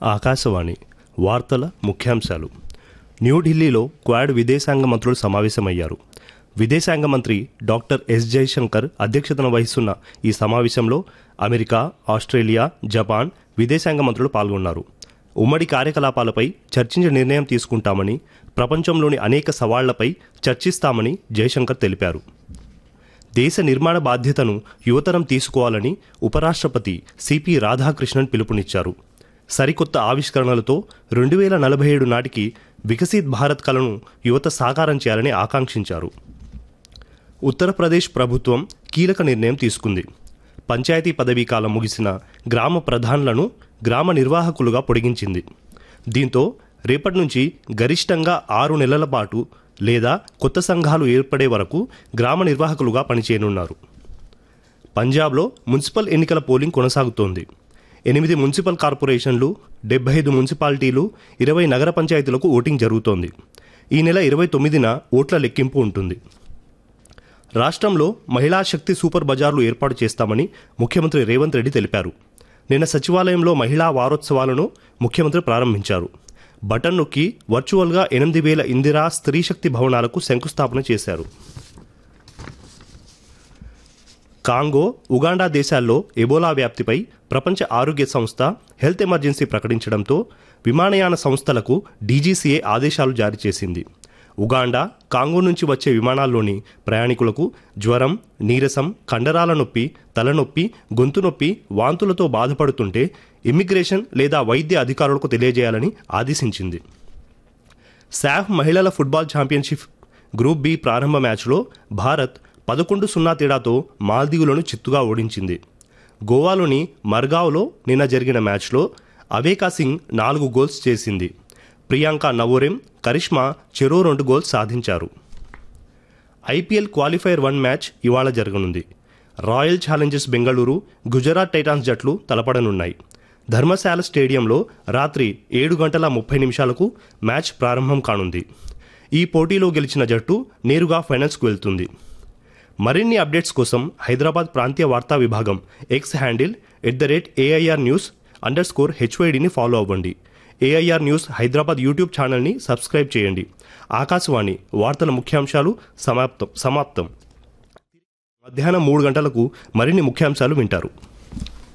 ఆకాశవాణి వార్తల ముఖ్యాంశాలు న్యూఢిల్లీలో క్వాడ్ విదేశాంగ మంత్రులు సమావేశమయ్యారు విదేశాంగ మంత్రి డాక్టర్ ఎస్ జయశంకర్ అధ్యక్షతన వహిస్తున్న ఈ సమావేశంలో అమెరికా ఆస్ట్రేలియా జపాన్ విదేశాంగ మంత్రులు పాల్గొన్నారు ఉమ్మడి కార్యకలాపాలపై చర్చించే నిర్ణయం తీసుకుంటామని ప్రపంచంలోని అనేక సవాళ్లపై చర్చిస్తామని జయశంకర్ తెలిపారు దేశ నిర్మాణ బాధ్యతను యువతరం తీసుకోవాలని ఉపరాష్ట్రపతి సిపి రాధాకృష్ణన్ పిలుపునిచ్చారు సరికొత్త ఆవిష్కరణలతో రెండు వేల నలభై ఏడు నాటికి వికసిత్ భారత్ కలను యువత సాకారం చేయాలని ఆకాంక్షించారు ఉత్తరప్రదేశ్ ప్రభుత్వం కీలక నిర్ణయం తీసుకుంది పంచాయతీ పదవీ కాలం ముగిసిన గ్రామ ప్రధానులను గ్రామ నిర్వాహకులుగా పొడిగించింది దీంతో రేపటి నుంచి గరిష్టంగా ఆరు నెలల పాటు లేదా కొత్త సంఘాలు ఏర్పడే వరకు గ్రామ నిర్వాహకులుగా పనిచేయనున్నారు పంజాబ్లో మున్సిపల్ ఎన్నికల పోలింగ్ కొనసాగుతోంది ఎనిమిది మున్సిపల్ కార్పొరేషన్లు డెబ్బై ఐదు మున్సిపాలిటీలు ఇరవై నగర పంచాయతీలకు ఓటింగ్ జరుగుతోంది ఈ నెల ఇరవై తొమ్మిదిన ఓట్ల లెక్కింపు ఉంటుంది రాష్ట్రంలో మహిళా శక్తి సూపర్ బజార్లు ఏర్పాటు చేస్తామని ముఖ్యమంత్రి రేవంత్ రెడ్డి తెలిపారు నిన్న సచివాలయంలో మహిళా వారోత్సవాలను ముఖ్యమంత్రి ప్రారంభించారు బటన్ నొక్కి వర్చువల్గా ఎనిమిది వేల ఇందిరా స్త్రీ శక్తి భవనాలకు శంకుస్థాపన చేశారు కాంగో ఉగాండా దేశాల్లో ఎబోలా వ్యాప్తిపై ప్రపంచ ఆరోగ్య సంస్థ హెల్త్ ఎమర్జెన్సీ ప్రకటించడంతో విమానయాన సంస్థలకు డీజీసీఏ ఆదేశాలు జారీ చేసింది ఉగాండా కాంగో నుంచి వచ్చే విమానాల్లోని ప్రయాణికులకు జ్వరం నీరసం కండరాల నొప్పి తలనొప్పి గొంతు నొప్పి వాంతులతో బాధపడుతుంటే ఇమ్మిగ్రేషన్ లేదా వైద్య అధికారులకు తెలియజేయాలని ఆదేశించింది శాఫ్ మహిళల ఫుట్బాల్ ఛాంపియన్షిప్ గ్రూప్ బి ప్రారంభ మ్యాచ్లో భారత్ పదకొండు సున్నా తేడాతో మాల్దీవులను చిత్తుగా ఓడించింది గోవాలోని మర్గావ్లో నిన్న జరిగిన మ్యాచ్లో అవేకా సింగ్ నాలుగు గోల్స్ చేసింది ప్రియాంక నవోరెం కరిష్మా చెరో రెండు గోల్స్ సాధించారు ఐపీఎల్ క్వాలిఫైర్ వన్ మ్యాచ్ ఇవాళ జరగనుంది Royal Challengers Bengaluru Gujarat Titans జట్లు తలపడనున్నాయి ధర్మశాల స్టేడియంలో రాత్రి ఏడు గంటల ముప్పై నిమిషాలకు మ్యాచ్ ప్రారంభం కానుంది ఈ పోటీలో గెలిచిన జట్టు నేరుగా ఫైనల్స్కు వెళ్తుంది మరిన్ని అప్డేట్స్ కోసం హైదరాబాద్ ప్రాంతీయ వార్తా విభాగం X handle at the rate AIR news underscore హెచ్వైడిని ఫాలో అవ్వండి ఏఐఆర్ న్యూస్ హైదరాబాద్ యూట్యూబ్ ఛానల్ని సబ్స్క్రైబ్ చేయండి ఆకాశవాణి వార్తల ముఖ్యాంశాలు సమాప్తం సమాప్తం మధ్యాహ్నం మూడు గంటలకు మరిన్ని ముఖ్యాంశాలు వింటారు